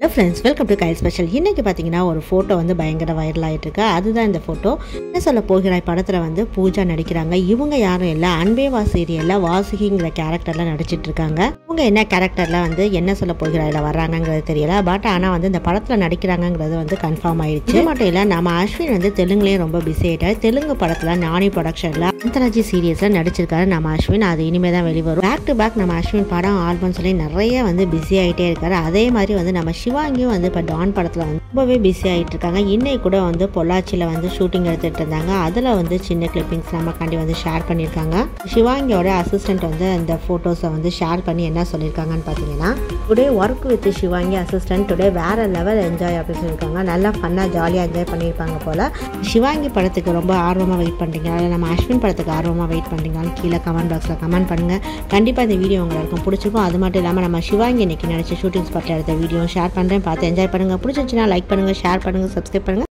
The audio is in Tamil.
ஃப்ரெண்ட்ஸ் வெல்கம் டு கைல் ஸ்பெஷல் இன்னைக்கு பார்த்தீங்கன்னா ஒரு ஃபோட்டோ வந்து பயங்கர வைரல் ஆகிட்டு இருக்கு அதுதான் இந்த ஃபோட்டோ என்ன சொல்ல போகிறாய் படத்தில் வந்து பூஜா நடிக்கிறாங்க இவங்க யாரும் இல்லை அன்பேவா சீரியலில் வாசுகிங்கிற கேரக்டரில் நடிச்சிட்டு இருக்காங்க இவங்க என்ன கேரக்டரில் வந்து என்ன சொல்ல போகிறாயில வர்றாங்கங்கிறது தெரியல பட் ஆனால் வந்து இந்த படத்தில் நடிக்கிறாங்கங்கிறது வந்து கன்ஃபார்ம் ஆயிடுச்சு இது மட்டும் இல்லை நம்ம அஸ்வின் வந்து தெலுங்குலேயும் ரொம்ப பிஸி ஆகிட்டார் தெலுங்கு படத்தில் நானி ப்ரொடக்ஷனில் அந்தராஜி சீரியஸில் நடிச்சிருக்காரு நம்ம அஸ்வின் அது இனிமே தான் வெளிவரும் பேக் டு பேக் நம்ம அஸ்வின் படம் ஆல்பம் சொல்லி நிறைய வந்து பிஸி ஆகிட்டே இருக்காரு அதே மாதிரி வந்து நம்ம சிவாங்கியும் வந்து இப்போ டான் படத்தில் வந்து ரொம்பவே பிஸி ஆகிட்டு இருக்காங்க இன்னைக்கு கூட வந்து பொள்ளாச்சியில் வந்து ஷூட்டிங் எடுத்துகிட்டு இருந்தாங்க அதில் வந்து சின்ன கிளிப்பிங்ஸ் நமக்காண்டி வந்து ஷேர் பண்ணியிருக்காங்க சிவாங்கியோட அசிஸ்டன்ட் வந்து அந்த ஃபோட்டோஸை வந்து ஷேர் பண்ணி என்ன சொல்லியிருக்காங்கன்னு பார்த்தீங்கன்னா today work with Shivangi assistant today வேற லெவல் என்ஜாய் அப்படின்னு சொல்லியிருக்காங்க நல்லா ஃபன்னாக ஜாலியாக என்ஜாய் பண்ணியிருப்பாங்க போல் சிவாங்கி படத்துக்கு ரொம்ப ஆர்வமாக வெயிட் பண்ணுறீங்களா இல்லை நம்ம அஸ்வின் படத்துக்கு ஆர்வமாக வெயிட் பண்ணுறீங்களான்னு கீழே கமெண்ட் பாக்ஸில் கமெண்ட் பண்ணுங்கள் கண்டிப்பாக இந்த வீடியோ உங்களுக்கு பிடிச்சிருக்கும் அது மட்டும் இல்லாமல் நம்ம சிவாங்கி இன்னைக்கு நடிச்ச ஷூட்டிங் ஸ்பாட்டில் எடுத்த வீடியோ ஷேர் பண்ணுறேன் பார்த்து என்ஜாய் பண்ணுங்கள் பிடிச்சிருந்துச்சுன்னா லைக் பண்ணுங்கள் ஷேர் பண்ணுங்கள் சப்ஸ்கிரைப் பண்ணுங்கள்